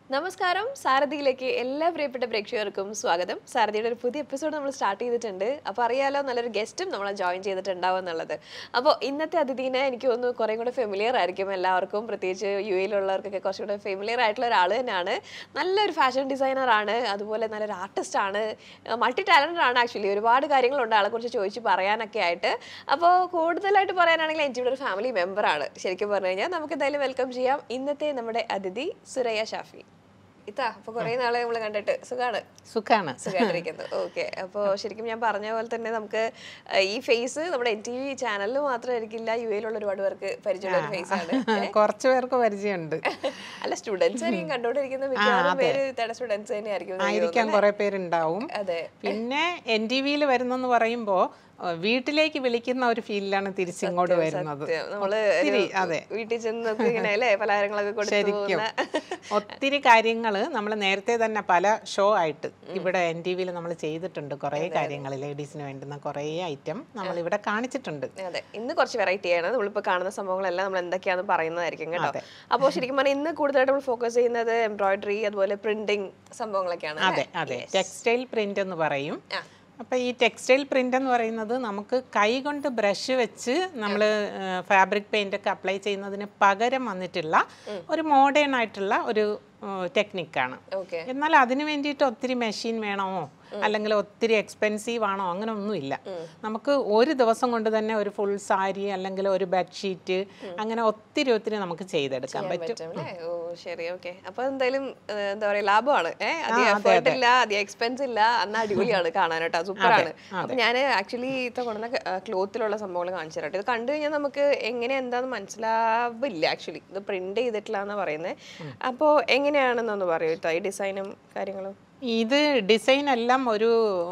നമസ്കാരം സാരഥിയിലേക്ക് എല്ലാ പ്രിയപ്പെട്ട പ്രേക്ഷകർക്കും സ്വാഗതം സാരഥിയുടെ ഒരു പുതിയ എപ്പിസോഡ് നമ്മൾ സ്റ്റാർട്ട് ചെയ്തിട്ടുണ്ട് അപ്പോൾ അറിയാലോ നല്ലൊരു ഗസ്റ്റും നമ്മളെ ജോയിൻ ചെയ്തിട്ടുണ്ടാവും എന്നുള്ളത് അപ്പോൾ ഇന്നത്തെ അതിഥീനെ എനിക്ക് തോന്നുന്നു കുറേ കൂടെ ഫെമിലിയർ ആയിരിക്കും എല്ലാവർക്കും പ്രത്യേകിച്ച് യു എയിലുള്ളവർക്കൊക്കെ കുറച്ചുകൂടെ ഫെമിലിയർ ആയിട്ടുള്ള ഒരാൾ തന്നെയാണ് നല്ലൊരു ഫാഷൻ ഡിസൈനർ ആണ് അതുപോലെ നല്ലൊരു ആർട്ടിസ്റ്റ് ആണ് മൾട്ടി ടാലൻറ്റഡ് ആണ് ആക്ച്വലി ഒരുപാട് കാര്യങ്ങളുണ്ട് ആളെ കുറിച്ച് ചോദിച്ച് പറയാനൊക്കെ ആയിട്ട് അപ്പോൾ കൂടുതലായിട്ട് പറയാനാണെങ്കിൽ എൻ്റെ ഒരു ഫാമിലി മെമ്പറാണ് ശരിക്കും പറഞ്ഞു കഴിഞ്ഞാൽ നമുക്ക് എന്തായാലും വെൽക്കം ചെയ്യാം ഇന്നത്തെ നമ്മുടെ അതിഥി സുരയ്യ ഷാഫി ഇതാ അപ്പൊ കുറെ നാളെ നമ്മൾ കണ്ടിട്ട് സുഖാണ് സുഖാണ് സുഖമായിട്ടിരിക്കുന്നു ഓക്കെ അപ്പോൾ ശരിക്കും ഞാൻ പറഞ്ഞ പോലെ തന്നെ നമുക്ക് ആ, ഈ ഫേസ് നമ്മുടെ എൻ ടി വി ചാനലിൽ മാത്രമായിരിക്കില്ല യു എയിലുള്ള ഒരുപാട് പേർക്ക് പരിചയമുള്ള ഒരു ഫേസ് ആണ് കുറച്ച് പേർക്ക് പരിചയമുണ്ട് അല്ല സ്റ്റുഡൻസ് ആയിരിക്കും കണ്ടുകൊണ്ടിരിക്കുന്ന മിക്കവാറും പേര് ഇത്തരം സ്റ്റുഡൻസ് തന്നെയായിരിക്കും എന്ന് എനിക്ക് ആയിരിക്കാൻ കുറെ പേരുണ്ടാവും തോന്നുന്നു. അതെ പിന്നെ എൻ ടി വിയിൽ വരുന്നെന്ന് പറയുമ്പോ ഏഹ്, വീട്ടിലേക്ക് വിളിക്കുന്ന ഒരു ഫീലിലാണ് തിരിച്ചിങ്ങോട്ട് വരുന്നത് സത്യം. നമ്മള് ഒത്തിരി, ഒരു അതെ. വീട്ടിൽ ചെന്നൊക്കെ ഇങ്ങനെ അല്ലേ പലഹാരങ്ങളൊക്കെ കൊടുത്തു ശരിക്കും പോകുന്ന ഒത്തിരി കാര്യങ്ങൾ നമ്മൾ നേരത്തെ തന്നെ പല ഷോ ആയിട്ട് ഇവിടെ എൻ ടി വിയിൽ നമ്മൾ ചെയ്തിട്ടുണ്ട് കുറേ കാര്യങ്ങൾ ലേഡീസിന് വേണ്ടുന്ന കുറേ ഐറ്റം നമ്മൾ ഇവിടെ കാണിച്ചിട്ടുണ്ട് അതെ ഇന്ന് കുറച്ച് വെറൈറ്റി ആണ് നമ്മളിപ്പോൾ കാണുന്ന സംഭവങ്ങളെല്ലാം നമ്മൾ എന്തൊക്കെയാണെന്ന് പറയുന്നതായിരിക്കും കേട്ടോ അപ്പോൾ ശരിക്കും പറഞ്ഞാൽ ഇന്ന് കൂടുതലായിട്ട് നമ്മൾ ഫോക്കസ് ചെയ്യുന്നത് എംബ്രോയിഡറി അതുപോലെ പ്രിന്റിങ് സംഭവങ്ങളൊക്കെയാണ് അതെ അതെ ടെക്സ്റ്റൈൽ പ്രിന്റ് എന്ന് പറയും ആ. അപ്പൊ ഈ ടെക്സ്റ്റൈൽ പ്രിന്റ് എന്ന് പറയുന്നത് നമുക്ക് കൈ കൊണ്ട് ബ്രഷ് വെച്ച് നമ്മൾ ഫാബ്രിക് പെയിന്റ് ഒക്കെ അപ്ലൈ ചെയ്യുന്നതിന് പകരം വന്നിട്ടുള്ള ഒരു മോഡേൺ ആയിട്ടുള്ള ഒരു ടെക്നിക്കാണ് ഓക്കെ എന്നാൽ അതിന് വേണ്ടിയിട്ട് ഒത്തിരി മെഷീൻ വേണമോ അല്ലെങ്കിൽ ഒത്തിരി എക്സ്പെൻസീവ് ആണോ അങ്ങനെ ഒന്നുമില്ല നമുക്ക് ഒരു ദിവസം കൊണ്ട് തന്നെ ഒരു ഫുൾ സാരി അല്ലെങ്കിൽ ഒരു ബെഡ്ഷീറ്റ് അങ്ങനെ ഒത്തിരി ഒത്തിരി നമുക്ക് ചെയ്തെടുക്കാൻ പറ്റും പറ്റും അല്ലേ ഓ ശരി ഓക്കെ അപ്പൊ എന്തായാലും ഏഹ്, എന്താ പറയാ ലാഭമാണ് ഏഹ് അധികം എഫേർട്ട് ഇല്ല അധികം എക്സ്പെൻസ് ഇല്ല എന്നാൽ അടിപൊളിയാണ് കാണാനായിട്ട് സൂപ്പറാണ് അപ്പൊ ഞാൻ ആക്ച്വലി ഇത്ത കൊണ്ടുവന്ന ക്ലോത്തിലുള്ള സംഭവങ്ങൾ കാണിച്ചു തരാം ഇത് കണ്ടു കഴിഞ്ഞാൽ നമുക്ക് എങ്ങനെ എന്താന്ന് മനസ്സിലാവില്ല ആക്ച്വലി ഇത് പ്രിന്റ് ചെയ്തിട്ടില്ല എന്നാ പറയുന്നത് അപ്പോൾ എങ്ങനെയാണെന്നൊന്ന് പറയൂ ഇത്ത ഈ ഡിസൈനും കാര്യങ്ങളും ഇത് ഡിസൈൻ എല്ലാം ഒരു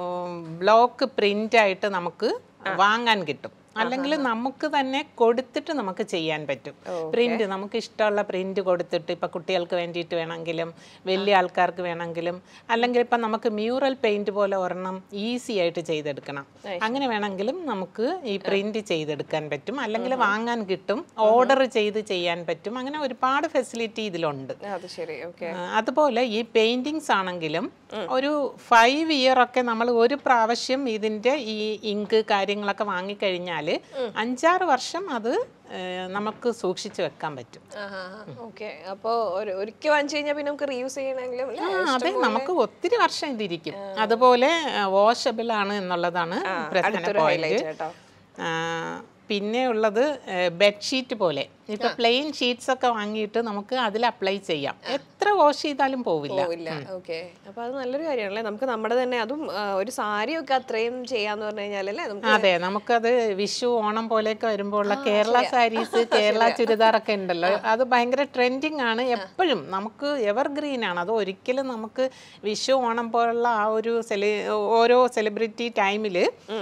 ബ്ലോക്ക് പ്രിന്റ് ആയിട്ട് നമുക്ക് വാങ്ങാൻ കിട്ടും അല്ലെങ്കിൽ നമുക്ക് തന്നെ കൊടുത്തിട്ട് നമുക്ക് ചെയ്യാൻ പറ്റും പ്രിന്റ് നമുക്ക് ഇഷ്ടമുള്ള പ്രിന്റ് കൊടുത്തിട്ട് ഇപ്പൊ കുട്ടികൾക്ക് വേണ്ടിയിട്ട് വേണമെങ്കിലും വലിയ ആൾക്കാർക്ക് വേണമെങ്കിലും അല്ലെങ്കിൽ ഇപ്പൊ നമുക്ക് മ്യൂറൽ പെയിന്റ് പോലെ ഒരെണ്ണം ഈസി ആയിട്ട് ചെയ്തെടുക്കണം അങ്ങനെ വേണമെങ്കിലും നമുക്ക് ഈ പ്രിന്റ് ചെയ്തെടുക്കാൻ പറ്റും അല്ലെങ്കിൽ വാങ്ങാൻ കിട്ടും ഓർഡർ ചെയ്ത് ചെയ്യാൻ പറ്റും അങ്ങനെ ഒരുപാട് ഫെസിലിറ്റി ഇതിലുണ്ട് അത് ശരി ഓക്കെ ആ, അതുപോലെ ഈ പെയിന്റിങ്സ് ആണെങ്കിലും ഒരു ഫൈവ് ഇയർ ഒക്കെ നമ്മൾ ഒരു പ്രാവശ്യം ഇതിന്റെ ഈ ഇങ്ക് കാര്യങ്ങളൊക്കെ വാങ്ങിക്കഴിഞ്ഞാൽ അഞ്ചാറ് വർഷം അത് ഏ, നമുക്ക് സൂക്ഷിച്ചു വെക്കാൻ പറ്റും ഓക്കെ അപ്പൊ ഒരു- ഒരിക്കൽ വാങ്ങിച്ചു കഴിഞ്ഞാൽ പിന്നെ നമുക്ക് റീയൂസ് ചെയ്യണമെങ്കിലും അല്ലേ? ആ, അതെ നമുക്ക് ഒത്തിരി വർഷം ഇതിരിക്കും അതുപോലെ വാഷബിൾ ആണ് എന്നുള്ളതാണ് പ്രധാന അടുത്തൊരു പോയിന്റ് highlight കേട്ടോ. പിന്നെ ഉള്ളത് ബെഡ്ഷീറ്റ് പോലെ ഇപ്പൊ പ്ലെയിൻ ഷീറ്റ്സ് ഒക്കെ വാങ്ങിയിട്ട് നമുക്ക് അതിൽ അപ്ലൈ ചെയ്യാം എത്ര വാഷ് ചെയ്താലും പോവില്ല പോവില്ല ഓക്കെ അപ്പൊ അത് നല്ലൊരു കാര്യമാണല്ലേ നമുക്ക് നമ്മുടെ തന്നെ അതും ആ, ഒരു സാരി ഒക്കെ അത്രയും ചെയ്യാന്ന് പറഞ്ഞു കഴിഞ്ഞാലല്ലേ നമുക്ക് അതെ നമുക്കത് വിഷു ഓണം പോലെയൊക്കെ വരുമ്പോൾ ഉള്ള കേരള സാരീസ് കേരള ചുരിദാറൊക്കെ ഉണ്ടല്ലോ അത് ഭയങ്കര ട്രെൻഡിങ് ആണ് എപ്പോഴും നമുക്ക് എവർഗ്രീൻ ആണ് അത് ഒരിക്കലും നമുക്ക് വിഷു ഓണം പോലുള്ള ആ ഒരു സെലി ഓരോ സെലിബ്രിറ്റി ടൈമിൽ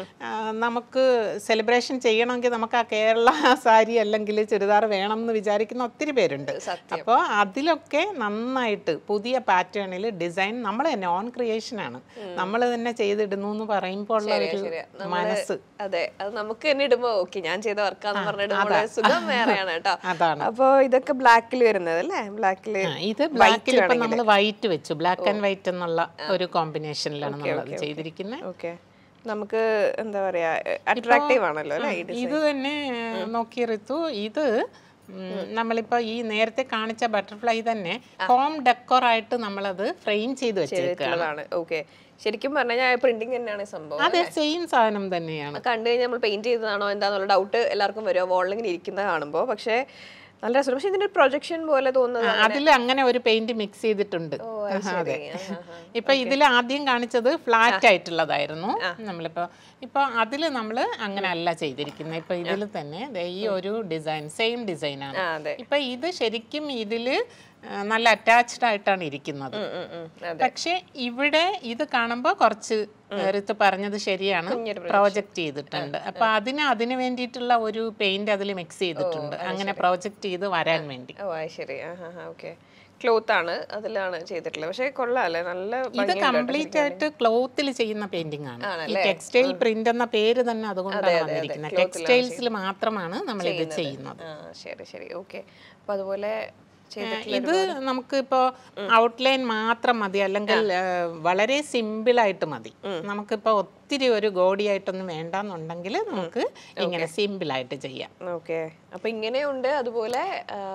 നമുക്ക് സെലിബ്രേഷൻ ചെയ്യണമെങ്കിൽ നമുക്ക് ആ കേരള സാരി അല്ലെങ്കിൽ ചുരിദാർ വേണം എന്ന് വിചാരിക്കുന്ന ഒത്തിരി പേരുണ്ട് സത്യം അപ്പോൾ അതിലൊക്കെ നന്നായിട്ട് പുതിയ പാറ്റേണിൽ ഡിസൈൻ നമ്മൾ തന്നെ ഓൺ ക്രിയേഷൻ ആണ് നമ്മൾ തന്നെ ചെയ്തിടുന്നു എന്ന് പറയുമ്പോൾ ഉള്ള ഒരു ശരിയാ. നമ്മള് മനസ്സ് അതെ അത് നമുക്ക് തന്നെ ഇടുമ്പോ ഓക്കെ ഞാൻ ചെയ്ത വർക്കാന്ന് പറഞ്ഞിടുമ്പോൾ സുഖം വേറെയാണ് കേട്ടോ അതാണ് അപ്പൊ ഇതൊക്കെ ബ്ലാക്കിൽ വരുന്നത് അല്ലേ ബ്ലാക്കില് ആ, ഇത് ബ്ലാക്കിൽ ഇപ്പൊ നമ്മൾ വൈറ്റ് വെച്ചു ബ്ലാക്ക് ആൻഡ് വൈറ്റ് എന്നുള്ള ഒരു കോമ്പിനേഷനിലാണ് നമ്മൾ അത് ചെയ്തിരിക്കുന്നത് ഓക്കെ നമുക്ക് എന്താ പറയാ അട്രാക്റ്റീവ് ആണല്ലോ അല്ലേ ഈ ഇത് തന്നെ നോക്കി ഋതു ഇത് ഉം, നമ്മളിപ്പോ ഈ നേരത്തെ കാണിച്ച ബട്ടർഫ്ലൈ തന്നെ ഹോം ഡെക്കോർ ആയിട്ട് നമ്മളത് ഫ്രെയിം ചെയ്ത് വെച്ചേക്കുക ഡിസൈനുള്ളതാണ് ഓക്കെ ശരിക്കും പറഞ്ഞു കഴിഞ്ഞാൽ പ്രിന്റിംഗ് തന്നെയാണ് ഈ സംഭവം അതെ സെയിം സാധനം തന്നെയാണ് കണ്ടു കഴിഞ്ഞാൽ നമ്മൾ പെയിന്റ് ചെയ്തതാണോ എന്താന്നുള്ള ഡൗട്ട് എല്ലാവർക്കും വരും വോളിൽ ഇങ്ങനെ ഇരിക്കുന്നത് കാണുമ്പോൾ പക്ഷേ നല്ല രസം പക്ഷെ ഇതിന്റെ പ്രൊജക്ഷൻ പോലെ തോന്നുന്നത് അതിൽ അങ്ങനെ ഒരു പെയിന്റ് മിക്സ് ചെയ്തിട്ടുണ്ട് ഓ അത് ശരി ആഹാ, ആഹാ. ഇപ്പൊ ഇതിൽ ആദ്യം കാണിച്ചത് ഫ്ലാറ്റ് ആയിട്ടുള്ളതായിരുന്നു നമ്മളിപ്പോ ഇപ്പൊ അതിൽ നമ്മൾ അങ്ങനെ അല്ല ചെയ്തിരിക്കുന്നത് ഇപ്പൊ ഇതിൽ തന്നെ ദേ ഈ ഒരു ഡിസൈൻ സെയിം ഡിസൈൻ ആണ് ആ അതെ ഇപ്പൊ ഇത് ശരിക്കും ഇതില് ആ, നല്ല അറ്റാച്ച്ഡ് ആയിട്ടാണ് ഇരിക്കുന്നത് ഉം, ഉം, ഉം. അതെ പക്ഷെ ഇവിടെ ഇത് കാണുമ്പോൾ കുറച്ച് ഋത്ത് പറഞ്ഞത് ശരിയാണ് പ്രോജക്റ്റ് ചെയ്തിട്ടുണ്ട് അപ്പൊ അതിന് അതിന് വേണ്ടിയിട്ടുള്ള ഒരു പെയിന്റ് അതിൽ മിക്സ് ചെയ്തിട്ടുണ്ട് അങ്ങനെ പ്രോജക്റ്റ് ചെയ്ത് വരാൻ വേണ്ടി ഓ അത് ശരി ആ ഹാ ഹാ ഓക്കെ ക്ലോത്ത് ആണ് അതിലാണ് ചെയ്തിട്ടുള്ളത് പക്ഷേ കൊള്ളാല്ലേ നല്ല ഇത് ഭംഗിയുണ്ട് കേട്ടോ കംപ്ലീറ്റ് ആയിട്ട് ക്ലോത്തിൽ ചെയ്യുന്ന പെയിന്റിംഗ് ആണ് ഈ ആണല്ലേ? ടെക്സ്റ്റൈൽ പ്രിന്റ് എന്ന പേര് തന്നെ അതുകൊണ്ടാണ് വന്നിരിക്കുന്നത് ടെക്സ്റ്റൈൽസിൽ മാത്രമാണ് നമ്മൾ ഇത് ചെയ്യുന്നത് ആ ശരി ശരി ഓക്കെ അപ്പോൾ അതുപോലെ ചെയ്തിട്ടുള്ള ഇത് നമുക്ക് ഇപ്പോൾ ഔട്ട്ലൈൻ മാത്രം മതി അല്ലെങ്കിൽ ആ, വളരെ സിമ്പിളായിട്ട് മതി നമുക്കിപ്പോൾ ഒത്തിരി ഒരു ഗോഡിയായിട്ടൊന്നും വേണ്ടെന്നുണ്ടെങ്കിൽ നമുക്ക് ഇങ്ങനെ സിമ്പിളായിട്ട് ചെയ്യാം ഓക്കെ അപ്പൊ ഇങ്ങനെയുണ്ട് അതുപോലെ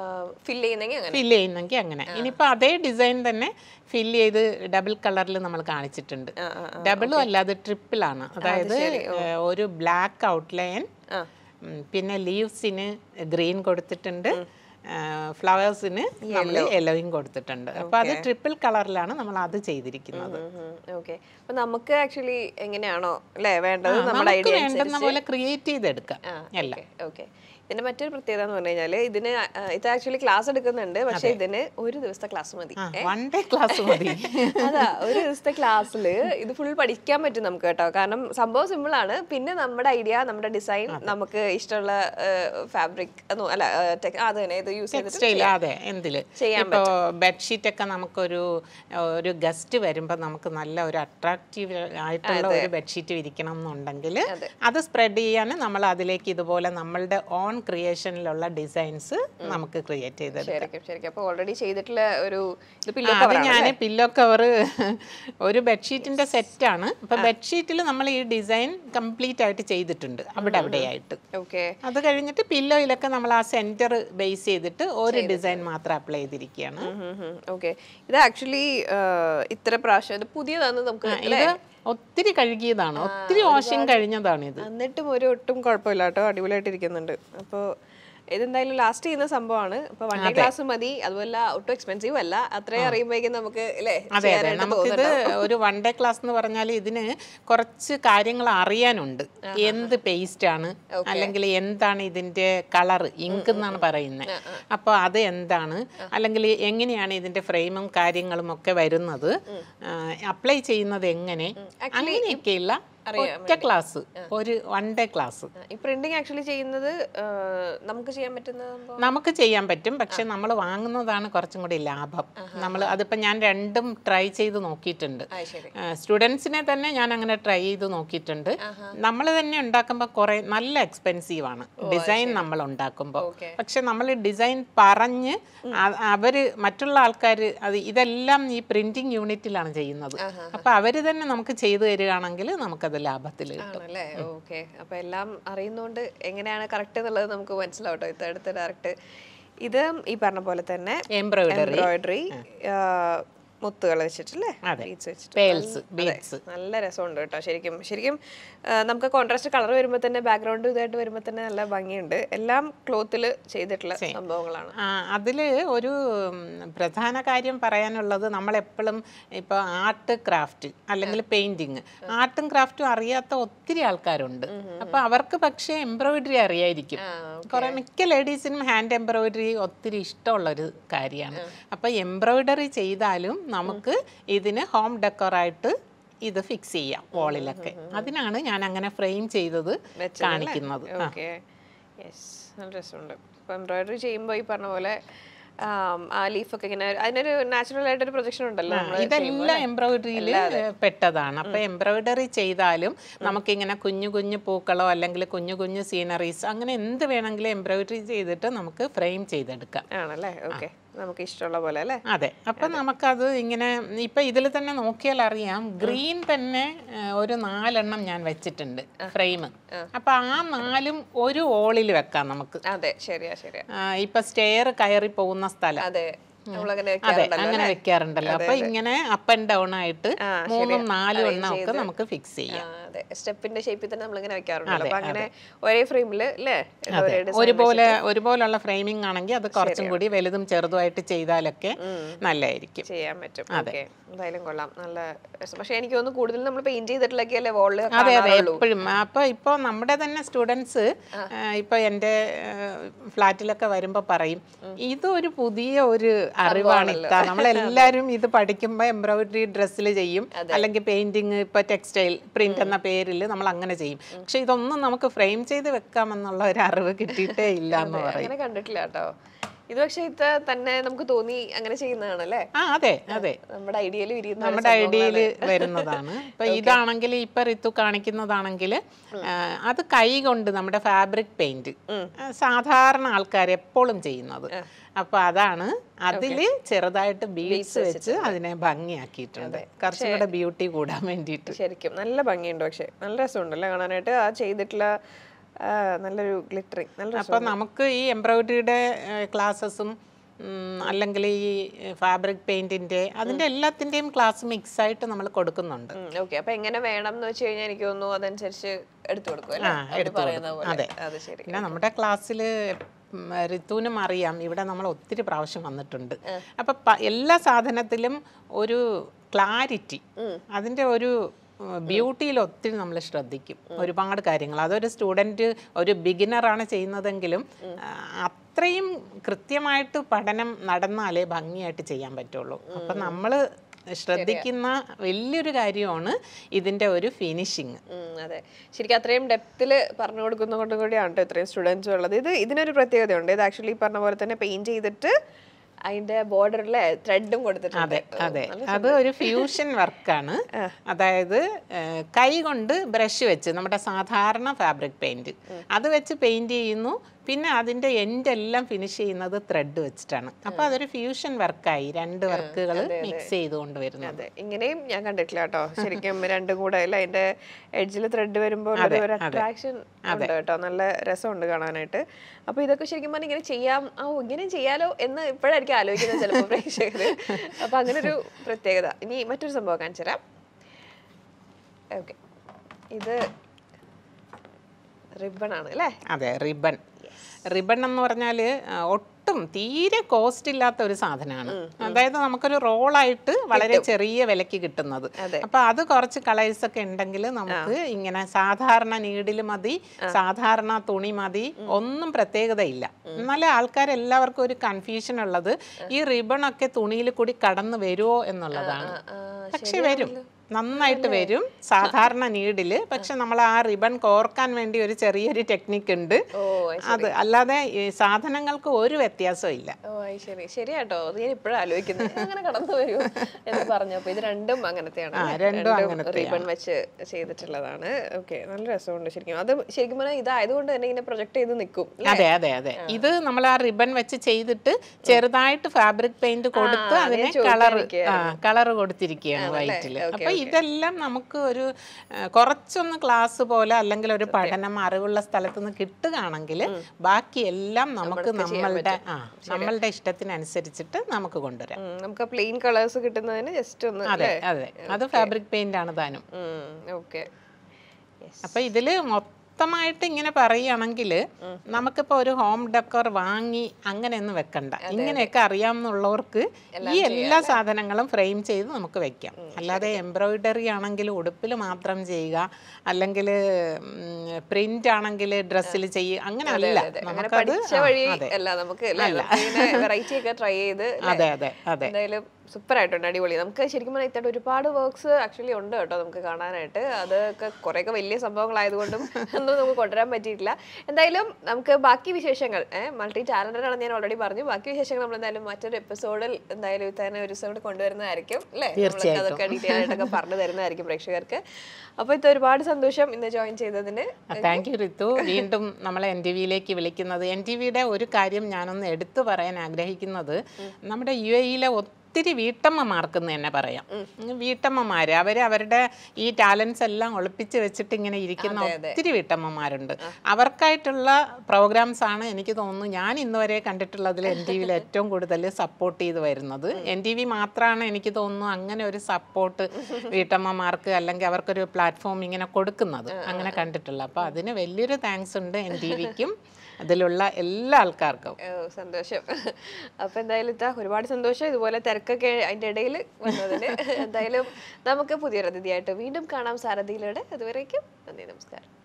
ഫിൽ ചെയ്യുന്നെങ്കിൽ അങ്ങനെ ഫില്ല് ചെയ്യുന്നെങ്കിൽ അങ്ങനെ ഇനിയിപ്പോൾ അതേ ഡിസൈൻ തന്നെ ഫില്ല് ചെയ്ത് ഡബിൾ കളറിൽ നമ്മൾ കാണിച്ചിട്ടുണ്ട് ആ, ആ, ഡബിളും അല്ല അത് ട്രിപ്പിളാണ് അതായത് ഏഹ്, ഒരു ബ്ലാക്ക് ഔട്ട്ലൈൻ ആ. പിന്നെ ലീവ്സിന് ഗ്രീൻ കൊടുത്തിട്ടുണ്ട് ഫ്ലവേഴ്സിന് നമ്മൾ യെല്ലോയും കൊടുത്തിട്ടുണ്ട് അപ്പോൾ അത് ട്രിപ്പിൾ കളറിലാണ് നമ്മൾ അത് ചെയ്തിരിക്കുന്നത് ഓക്കെ അപ്പൊ നമുക്ക് ആക്ച്വലി എങ്ങനെയാണോ അല്ലേ വേണ്ടത് നമ്മുടെ നമുക്ക് ഐഡിയ വേണ്ടുന്ന പോലെ ക്രിയേറ്റ് ചെയ്തെടുക്കാം എല്ലാം ഓക്കെ ഇതിന്റെ മറ്റൊരു പ്രത്യേകത എന്ന് പറഞ്ഞു കഴിഞ്ഞാല് ഇതിന് ആ, ഇത് ആക്ച്വലി ക്ലാസ് എടുക്കുന്നുണ്ട് പക്ഷെ ഇതിന് ഒരു ദിവസത്തെ ക്ലാസ് മതി വൺ ഡേ ക്ലാസ് മതി അതാ ഒരു ദിവസത്തെ ക്ലാസ്സിൽ ഇത് ഫുൾ പഠിക്കാൻ പറ്റും നമുക്ക് കേട്ടോ കാരണം സംഭവം സിമ്പിൾ ആണ് പിന്നെ നമ്മുടെ ഐഡിയ നമ്മുടെ ഡിസൈൻ നമുക്ക് ഇഷ്ടമുള്ള ഫാബ്രിക് അല്ല ആ, tech- ആ, അത് തന്നെ ഇത് യൂസ് ചെയ്തിട്ട് ടെക്സ്റ്റൈൽ അതെ എന്തില് ചെയ്യാൻ ഇപ്പോൾ ബെഡ്ഷീറ്റ് ഒക്കെ നമുക്കൊരു ഒരു ഗസ്റ്റ് വരുമ്പോൾ നമുക്ക് നല്ല ഒരു അട്രാക്റ്റീവ് ആയിട്ടുള്ള ഒരു ബെഡ്ഷീറ്റ് വിരിക്കണം എന്നുണ്ടെങ്കിൽ അത് സ്പ്രെഡ് ചെയ്യാൻ നമ്മൾ അതിലേക്ക് ഇതുപോലെ നമ്മളുടെ ഓൺ ക്രിയേഷനിലുള്ള ഡിസൈൻസ് നമുക്ക് ക്രിയേറ്റ് ചെയ്തത് ശരിക്കും ശരിക്കും അപ്പൊ ഓൾറെഡി ചെയ്തിട്ടുള്ള ഒരു ഇത് പില്ലോ അത് ഞാൻ പില്ലോ കവർ ഒരു ബെഡ്ഷീറ്റിന്റെ സെറ്റാണ് അപ്പൊ ബെഡ്ഷീറ്റിൽ നമ്മൾ ഈ ഡിസൈൻ കംപ്ലീറ്റ് ആയിട്ട് ചെയ്തിട്ടുണ്ട് അവിടെ അവിടെയായിട്ട് ഓക്കെ അത് കഴിഞ്ഞിട്ട് പില്ലോയിലൊക്കെ നമ്മൾ ആ സെന്റർ ബേസ് ചെയ്തിട്ട് ഒരു ഡിസൈൻ മാത്രം അപ്ലൈ ചെയ്തിരിക്കുകയാണ് ഓക്കെ ഇത് ആക്ച്വലി ഇത്ര പ്രാവശ്യം ഇത് പുതിയതാണ് നമുക്ക് ഇത് ഒത്തിരി കഴുകിയതാണ് ഒത്തിരി വാഷിംഗ് കഴിഞ്ഞതാണ് ഇത് എന്നിട്ടും ഒരു ഒട്ടും കുഴപ്പമില്ല കേട്ടോ അടിപൊളിയായിട്ട് ഇരിക്കുന്നുണ്ട് അപ്പോൾ ഇതെന്തായാലും ലാസ്റ്റ് ചെയ്യുന്ന സംഭവമാണ് അപ്പൊ വൺ ഡേ ക്ലാസ് മതി അതുമല്ല ഒട്ടും എക്സ്പെൻസീവ് അല്ല അത്രയും അറിയുമ്പോഴേക്കും നമുക്ക് അല്ലേ അതെ അതെ ചെയ്യാനായിട്ട് നമുക്കിത് ഒരു വൺ ഡേ ക്ലാസ് എന്ന് പറഞ്ഞാൽ ഇതിന് കുറച്ച് കാര്യങ്ങൾ അറിയാനുണ്ട് എന്ത് പേസ്റ്റ് ആണ് അല്ലെങ്കിൽ എന്താണ് ഇതിന്റെ കളർ ഇങ്ക് എന്നാണ് പറയുന്നത് അപ്പോൾ അത് എന്താണ് അല്ലെങ്കിൽ എങ്ങനെയാണ് ഇതിന്റെ ഫ്രെയിമും കാര്യങ്ങളും ഒക്കെ വരുന്നത് അപ്ലൈ ചെയ്യുന്നത് എങ്ങനെ അങ്ങനെയൊക്കെയുള്ള ഒറ്റ ക്ലാസ് ഒരു വൺ ഡേ ക്ലാസ് ഈ പ്രിന്റിങ് ആക്ച്വലി ചെയ്യുന്നത് ആ, നമുക്ക് ചെയ്യാൻ പറ്റുന്ന സംഭവം നമുക്ക് ചെയ്യാൻ പറ്റും പക്ഷെ നമ്മൾ വാങ്ങുന്നതാണ് കുറച്ചും കൂടി ലാഭം നമ്മൾ അതിപ്പോൾ ഞാൻ രണ്ടും ട്രൈ ചെയ്ത് നോക്കിയിട്ടുണ്ട് ആ ശരി സ്റ്റുഡൻസിനെ തന്നെ ഞാൻ അങ്ങനെ ട്രൈ ചെയ്ത് നോക്കിയിട്ടുണ്ട് നമ്മൾ തന്നെ ഉണ്ടാക്കുമ്പോൾ കുറേ നല്ല എക്സ്പെൻസീവ് ആണ് ഡിസൈൻ നമ്മൾ ഉണ്ടാക്കുമ്പോൾ Okay. പക്ഷെ നമ്മൾ ഡിസൈൻ പറഞ്ഞ് അ- അവര് മറ്റുള്ള ആൾക്കാർ അത് ഇതെല്ലാം ഈ പ്രിന്റിംഗ് യൂണിറ്റിലാണ് ചെയ്യുന്നത് അപ്പൊ അവര് തന്നെ നമുക്ക് ചെയ്തു തരികയാണെങ്കിൽ നമുക്കത് ലാഭത്തിൽ കിട്ടും ആണല്ലേ ഓക്കെ അപ്പൊ എല്ലാം അറിയുന്നോണ്ട് എങ്ങനെയാണ് കറക്റ്റ് എന്നുള്ളത് നമുക്ക് മനസ്സിലാവട്ടോ ഇത് അടുത്ത ഡയറക്റ്റ് ഇത് ഈ പറഞ്ഞ പോലെ തന്നെ എംബ്രോയിഡറി എംബ്രോയിഡറി മുത്തുകൾ വെച്ചിട്ടല്ലേ അതെ. Beads വെച്ചിട്ട് പേൾസ് ബീഡ്സ് നല്ല രസമുണ്ട് കേട്ടോ ശരിക്കും ശരിക്കും ആ, നമുക്ക് കോൺട്രാസ്റ്റ് കളർ വരുമ്പോൾ തന്നെ ബാക്ക്ഗ്രൗണ്ട് ഇതായിട്ട് വരുമ്പോൾ തന്നെ നല്ല ഭംഗിയുണ്ട് എല്ലാം ക്ലോത്തിൽ ചെയ്തിട്ടുള്ള സംഭവങ്ങളാണ് അതിൽ ഒരു ഉം, പ്രധാന കാര്യം പറയാനുള്ളത് നമ്മളെപ്പോഴും ഇപ്പോൾ ആർട്ട് ക്രാഫ്റ്റ് അല്ലെങ്കിൽ പെയിൻറ്റിങ് ആർട്ടും ക്രാഫ്റ്റും അറിയാത്ത ഒത്തിരി ആൾക്കാരുണ്ട് അപ്പോൾ അവർക്ക് പക്ഷേ എംബ്രോയിഡറി അറിയായിരിക്കും കുറേ മിക്ക ലേഡീസിനും ഹാൻഡ് എംബ്രോയിഡറി ഒത്തിരി ഇഷ്ടമുള്ളൊരു കാര്യമാണ് അപ്പോൾ എംബ്രോയിഡറി ചെയ്താലും നമുക്ക് ഇതിന് ഹോം ഡെക്കോറായിട്ട് ഇത് ഫിക്സ് ചെയ്യാം വാളിലൊക്കെ അതിനാണ് ഞാൻ അങ്ങനെ ഫ്രെയിം ചെയ്തത് കാണിക്കുന്നത് ആ. ഓക്കെ യെസ് നല്ല രസമുണ്ട് ഇപ്പൊ എംബ്രോയിഡറി ചെയ്യുമ്പോൾ ഈ പറഞ്ഞ പോലെ ആം, ആ ലീഫൊക്കെ ഇങ്ങനെ അതിനൊരു നാച്ചുറൽ ആയിട്ടൊരു പ്രൊജക്ഷൻ ഉണ്ടല്ലോ നമ്മള് ഇതെല്ലാം എംബ്രോയിഡറിയിൽ പെട്ടതാണ് അപ്പൊ എംബ്രോയിഡറി ചെയ്താലും നമുക്കിങ്ങനെ കുഞ്ഞു കുഞ്ഞു പൂക്കളോ അല്ലെങ്കിൽ കുഞ്ഞു കുഞ്ഞു സീനറീസ് അങ്ങനെ എന്ത് വേണമെങ്കിലും എംബ്രോയിഡറി ചെയ്തിട്ട് നമുക്ക് ഫ്രെയിം ചെയ്തെടുക്കാം ആണല്ലേ ഓക്കെ നമുക്ക് ഇഷ്ടമുള്ള പോലെ അല്ലേ അതെ അപ്പൊ നമുക്കത് ഇങ്ങനെ ഇപ്പൊ ഇതിൽ തന്നെ നോക്കിയാൽ അറിയാം ഗ്രീൻ തന്നെ ആ, ഒരു നാലെണ്ണം ഞാൻ വെച്ചിട്ടുണ്ട് ഫ്രെയിം അപ്പൊ ആ നാലും ഒരു ഓളിൽ വെക്കാം നമുക്ക് അതെ ശരിയാ ശരിയാ ആ, ഇപ്പൊ സ്റ്റെയർ കയറി പോകുന്ന സ്ഥലം അതെ നമ്മളങ്ങനെ അതെ വെക്കാറുണ്ടല്ലോ അങ്ങനെ വെക്കാറുണ്ടല്ലോ അപ്പൊ ഇങ്ങനെ അപ്പ് ആൻഡ് ഡൗൺ ആയിട്ട് ആ, മൂന്നും നാലും എണ്ണം ഒക്കെ നമുക്ക് ഫിക്സ് ആ, ചെയ്യാം അതെ സ്റ്റെപ്പിന്റെ ഷേപ്പിൽ തന്നെ നമ്മളിങ്ങനെ വെക്കാറുണ്ടല്ലോ അപ്പൊ അങ്ങനെ ഒരേ ഫ്രെയിമില് അല്ലേ ഒരേ design ഒരുപോലെ ഒരുപോലുള്ള ഫ്രെയിമിംഗ് ആണെങ്കിൽ അത് കുറച്ചും കൂടി വലുതും ചെറുതുമായിട്ട് ചെയ്താലൊക്കെ നല്ലതായിരിക്കും ചെയ്യാൻ പറ്റും ഓക്കെ എന്തായാലും കൊള്ളാം നല്ല രസം പക്ഷെ എനിക്ക് തോന്നുന്നു കൂടുതൽ നമ്മൾ പെയിന്റ് ചെയ്തിട്ടുള്ളൊക്കെ അല്ലേ വോളിൽ അതെ അതെ എപ്പോഴും അപ്പൊ ഇപ്പൊ നമ്മുടെ തന്നെ സ്റ്റുഡൻസ് ഇപ്പൊ എൻ്റെ ഫ്ലാറ്റിലൊക്കെ വരുമ്പോ പറയും ഇതൊരു പുതിയ ഒരു അറിവാണ് ഇത്ത നമ്മളെല്ലാരും ഇത് പഠിക്കുമ്പോ എംബ്രോയിഡറി ഡ്രസ്സിൽ ചെയ്യും അല്ലെങ്കിൽ പെയിന്റിങ് ഇപ്പൊ ടെക്സ്റ്റൈൽ പ്രിന്റ് എന്ന പേരിൽ നമ്മൾ അങ്ങനെ ചെയ്യും പക്ഷെ ഇതൊന്നും നമുക്ക് ഫ്രെയിം ചെയ്ത് വെക്കാമെന്നുള്ള ഒരു അറിവ് കിട്ടിയിട്ടേ ഇല്ല എന്ന് പറയും അങ്ങനെ കണ്ടിട്ടില്ല കേട്ടോ ഇത് പക്ഷെ ഇത് തന്നെ നമുക്ക് തോന്നി അങ്ങനെ ചെയ്യുന്നതാണല്ലേ ആ അതെ അതെ നമ്മുടെ ഐഡിയയിൽ വിരിയുന്ന ഒരു നമ്മുടെ ഐഡിയയിൽ വരുന്നതാണ് ഇപ്പൊ ഇതാണെങ്കിൽ ഇപ്പൊ ഋതു കാണിക്കുന്നതാണെങ്കിൽ അത് കൈ കൊണ്ട് നമ്മുടെ ഫാബ്രിക് പെയിന്റ് സാധാരണ ആൾക്കാർ എപ്പോഴും ചെയ്യുന്നത് അപ്പൊ അതാണ് അതില് ചെറുതായിട്ട് ബീഡ്സ് വെച്ച് അതിനെ ഭംഗിയാക്കിയിട്ടുണ്ട് കുറച്ചും കൂടെ ബ്യൂട്ടി കൂടാൻ വേണ്ടിയിട്ട് ശരിക്കും നല്ല ഭംഗിയുണ്ട് പക്ഷെ നല്ല രസമുണ്ടല്ലേ കാണാനായിട്ട് ആ ചെയ്തിട്ടുള്ള ആ, നല്ലൊരു ഗ്ലിറ്ററിങ് നല്ല രസം അപ്പൊ നമുക്ക് ഈ എംബ്രോയിഡറിയുടെ ക്ലാസ്സസും അല്ലെങ്കിൽ ഈ ഫാബ്രിക് പെയിന്റിന്റെ അതിന്റെ എല്ലാത്തിന്റെയും ക്ലാസ് മിക്സ് ആയിട്ട് നമ്മൾ കൊടുക്കുന്നുണ്ട് ഓക്കെ അപ്പൊ എങ്ങനെ വേണം എന്ന് വെച്ച് കഴിഞ്ഞാൽ എനിക്ക് തോന്നുന്നു അതനുസരിച്ച് എടുത്തു കൊടുക്കും അല്ലേ? ആ, അവര് എടുത്ത് പറയുന്ന കൊടുക്കും. പോലെ. അതെ. അത് ശരി പിന്നെ നമ്മുടെ ക്ലാസ്സിൽ ഋതുവിനും അറിയാം ഇവിടെ നമ്മൾ ഒത്തിരി പ്രാവശ്യം വന്നിട്ടുണ്ട് അപ്പൊ പ- എല്ലാ സാധനത്തിലും ഒരു ക്ലാരിറ്റി അതിന്റെ ഒരു ബ്യൂട്ടിയിൽ ഒത്തിരി നമ്മൾ ശ്രദ്ധിക്കും ഒരുപാട് കാര്യങ്ങൾ അതൊരു സ്റ്റുഡൻറ്റ് ഒരു ബിഗിനറാണ് ചെയ്യുന്നതെങ്കിലും ആ, അത്രയും കൃത്യമായിട്ട് പഠനം നടന്നാലേ ഭംഗിയായിട്ട് ചെയ്യാൻ പറ്റുള്ളൂ അപ്പം നമ്മൾ ശ്രദ്ധിക്കുന്ന വലിയൊരു കാര്യമാണ് ഇതിൻ്റെ ഒരു ഫിനിഷിങ് ഉം, അതെ ശരിക്കും അത്രയും ഡെപ്തിൽ പറഞ്ഞു കൊടുക്കുന്ന കൊണ്ട് കൂടിയാണ് ട്ടോ ഇത്രയും സ്റ്റുഡൻസ് ഉള്ളത് ഇത് ഇതിനൊരു പ്രത്യേകതയുണ്ട് ഇത് ആക്ച്വലി പറഞ്ഞ പോലെ തന്നെ പെയിന്റ് ചെയ്തിട്ട് അതിന്റെ ബോർഡറിലെ ത്രെഡും കൊടുത്തിട്ടുണ്ട് അതെ അതെ അത് ഒരു ഫ്യൂഷൻ വർക്കാണ് അതായത് ഏഹ്, കൈ കൊണ്ട് ബ്രഷ് വെച്ച് നമ്മുടെ സാധാരണ ഫാബ്രിക് പെയിന്റ് അത് വെച്ച് പെയിന്റ് ചെയ്യുന്നു പിന്നെ അതിന്റെ എൻഡ് എല്ലാം ഫിനിഷ് ചെയ്യുന്നത് ത്രെഡ് വെച്ചിട്ടാണ് അപ്പൊ അതൊരു ഫ്യൂഷൻ വർക്കായി രണ്ട് വർക്കുകൾ മിക്സ് ചെയ്തുകൊണ്ട് വരുന്നത് അതെ ഇങ്ങനെയും ഞാൻ കണ്ടിട്ടില്ല കേട്ടോ ശരിക്കും രണ്ടും കൂടെ അല്ല അതിന്റെ എഡ്ജിൽ ത്രെഡ് വരുമ്പോൾ ഒരു- ഒരു അട്രാക്ഷൻ ഉണ്ട് കേട്ടോ നല്ല രസമുണ്ട് കാണാനായിട്ട് അപ്പൊ ഇതൊക്കെ ശരിക്കും പറഞ്ഞാൽ ഇങ്ങനെ ചെയ്യാം ആ ഓ, ഇങ്ങനെയും ചെയ്യാലോ എന്ന് ഇപ്പോഴായിരിക്കും ആലോചിക്കുന്നത് ചിലപ്പോൾ പ്രേക്ഷകര് അപ്പൊ അങ്ങനെ ഒരു പ്രത്യേകത ഇനി മറ്റൊരു സംഭവം കാണിച്ചു തരാം ഓക്കെ ഇത് റിബൺ ആണ് അല്ലേ അതെ റിബൺ റിബൺ എന്ന് പറഞ്ഞാൽ ഒട്ടും തീരെ കോസ്റ്റ് ഇല്ലാത്ത ഒരു സാധനമാണ് അതായത് നമുക്കൊരു റോളായിട്ട് വളരെ ചെറിയ വിലക്ക് കിട്ടുന്നത് അപ്പൊ അത് കുറച്ച് കളേഴ്സ് ഒക്കെ ഉണ്ടെങ്കിൽ നമുക്ക് ഇങ്ങനെ സാധാരണ നീഡിൽ മതി സാധാരണ തുണി മതി ഒന്നും പ്രത്യേകതയില്ല എന്നാലും ആൾക്കാരെല്ലാവർക്കും ഒരു കൺഫ്യൂഷൻ ഉള്ളത് ഈ റിബൺ ഒക്കെ തുണിയിൽ കൂടി കടന്നു വരുമോ എന്നുള്ളതാണ് ആ, പക്ഷെ വരും നന്നായിട്ട് വരും സാധാരണ നീഡില് പക്ഷെ നമ്മൾ ആ റിബൺ കോർക്കാൻ വേണ്ടി ഒരു ചെറിയൊരു ടെക്നിക്ക് ഉണ്ട് ഓ അത് അല്ലാതെ ഈ സാധനങ്ങൾക്ക് ഒരു വ്യത്യാസവും ഇല്ല ഓ അത് ശരി ശരിയാട്ടോ അത് ഞാൻ ഇപ്പോഴും ആലോചിക്കുന്നത് അങ്ങനെ കടന്നു വരൂ എന്ന് പറഞ്ഞപ്പോ ഇത് രണ്ടും അങ്ങനത്തെയാണ് ആ, അല്ലേ? രണ്ടും അങ്ങനത്തെയാണ്. റിബൺ വെച്ച് ചെയ്തിട്ടുള്ളതാണ് ഓക്കെ നല്ല രസമുണ്ട് ശരിക്കും അത് ശരിക്കും പറഞ്ഞാൽ ഇതായതുകൊണ്ട് തന്നെ ഇങ്ങനെ പ്രൊജക്ട് ചെയ്ത് നിൽക്കും അതെ അതെ അതെ ഇത് നമ്മൾ ആ റിബൺ വെച്ച് ചെയ്തിട്ട് ചെറുതായിട്ട് ഫാബ്രിക് പെയിന്റ് കൊടുത്ത് അത് അതിനെ ഞാൻ കളർ ചോദിക്കാനിരിക്കുകയായിരുന്നു. കളർ കൊടുത്തിരിക്കുകയാണ് വൈറ്റിൽ ഓക്കേ, അപ്പൊ ഇതെല്ലാം നമുക്ക് ഒരു ആ, കുറച്ചൊന്ന് ക്ലാസ് പോലെ അല്ലെങ്കിൽ ഒരു പഠനം അറിവുള്ള സ്ഥലത്ത് നിന്ന് കിട്ടുകയാണെങ്കിൽ ബാക്കി എല്ലാം നമുക്ക് നമ്മളുടെ ആ നമ്മളുടെ ഇഷ്ടത്തിനനുസരിച്ചിട്ട് നമുക്ക് കൊണ്ടുവരാം ഉം, നമുക്ക് പ്ലെയിൻ കളേഴ്സ് കിട്ടുന്നതിന് ജസ്റ്റ് ഒന്ന് അതെ അതെ അത് ഫാബ്രിക് പെയിന്റ് ആണ് താനും ഓക്കെ അപ്പൊ ഇതില് മൊത്തമായിട്ട് ഇങ്ങനെ പറയുകയാണെങ്കിൽ നമുക്കിപ്പോ ഒരു ഹോം ഡെക്കോർ വാങ്ങി അങ്ങനെയൊന്നും വെക്കണ്ട ഇങ്ങനെയൊക്കെ അറിയാമെന്നുള്ളവർക്ക് ഈ എല്ലാ സാധനങ്ങളും ഫ്രെയിം ചെയ്ത് നമുക്ക് വെക്കാം അല്ലാതെ എംബ്രോയിഡറി ആണെങ്കിൽ ഉടുപ്പിൽ മാത്രം ചെയ്യുക അല്ലെങ്കിൽ പ്രിന്റ് ആണെങ്കിൽ ഡ്രസ്സിൽ ചെയ്യുക അങ്ങനെ അല്ല അങ്ങനെ നമുക്കത് പഠിച്ച ആ, വഴി അതെ അല്ല നമുക്ക് വെറൈറ്റി ഒക്കെ ട്രൈ ചെയ്ത് അതെ അതെ അതെ എന്തായാലും സൂപ്പർ ആയിട്ടുണ്ട് അടിപൊളി നമുക്ക് ശരിക്കും പറഞ്ഞാൽ ഇത്തരം ഒരുപാട് വർക്ക്സ് ആക്ച്വലി ഉണ്ട് കേട്ടോ നമുക്ക് കാണാനായിട്ട് അതൊക്കെ കുറേയൊക്കെ വലിയ സംഭവങ്ങളായതുകൊണ്ടും ഒന്നും നമുക്ക് കൊണ്ടുവരാൻ പറ്റിയിട്ടില്ല എന്തായാലും നമുക്ക് ബാക്കി വിശേഷങ്ങൾ മൾട്ടി ടാലന്റഡ് ആണ് ഞാൻ ഓൾറെഡി പറഞ്ഞു ബാക്കി വിശേഷങ്ങൾ നമ്മൾ എന്തായാലും മറ്റൊരു എപ്പിസോഡിൽ എന്തായാലും തന്നെ ഒരു ദിവസം കൂടി കൊണ്ടുവരുന്നതായിരിക്കും അല്ലേ നമ്മളൊക്കെ അതൊക്കെ ഡീറ്റെയിൽ ആയിട്ടൊക്കെ പറഞ്ഞു തരുന്നതായിരിക്കും പ്രേക്ഷകർക്ക് അപ്പോൾ ഇത് ഒരുപാട് സന്തോഷം ഇന്ന് ജോയിൻ ചെയ്തതിന് താങ്ക് യു റിതു വീണ്ടും നമ്മളെ എൻ ടി വിയിലേക്ക് വിളിക്കുന്നത് എൻ ടി വിയുടെ ഒരു കാര്യം ഞാനൊന്ന് എടുത്തു പറയാൻ ആഗ്രഹിക്കുന്നത് നമ്മുടെ യു എയിലെ ഒത്തിരി വീട്ടമ്മമാർക്ക് എന്ന് തന്നെ പറയാം വീട്ടമ്മമാര് അവര് അവരുടെ ഈ ടാലൻസ് എല്ലാം ഒളിപ്പിച്ച് വെച്ചിട്ട് ഇങ്ങനെ ഇരിക്കുന്ന ഒത്തിരി വീട്ടമ്മമാരുണ്ട് അവർക്കായിട്ടുള്ള പ്രോഗ്രാംസ് ആണ് എനിക്ക് തോന്നുന്നു ഞാൻ ഇന്ന് വരെ കണ്ടിട്ടുള്ളതിൽ എൻ ടി വിയിൽ ഏറ്റവും കൂടുതൽ സപ്പോർട്ട് ചെയ്ത് വരുന്നത് എൻ ടി വി മാത്രമാണ് എനിക്ക് തോന്നുന്നു അങ്ങനെ ഒരു സപ്പോർട്ട് വീട്ടമ്മമാർക്ക് അല്ലെങ്കിൽ അവർക്കൊരു പ്ലാറ്റ്ഫോം ഇങ്ങനെ കൊടുക്കുന്നത് അങ്ങനെ കണ്ടിട്ടുള്ള അപ്പോൾ അതിന് വലിയൊരു താങ്ക്സ് ഉണ്ട് എൻ ടി വിക്കും അതിലുള്ള എല്ലാ ആൾക്കാർക്കും ഓ, സന്തോഷം അപ്പൊ എന്തായാലും ഇതാ ഒരുപാട് സന്തോഷം ഇതുപോലെ തിരക്കൊക്കെ അതിന്റെ ഇടയിൽ വന്നതിന് എന്തായാലും നമുക്ക് പുതിയൊരു അതിഥിയായിട്ട് വീണ്ടും കാണാം സാരഥിയിലൂടെ അതുവരേക്കും നന്ദി നമസ്കാരം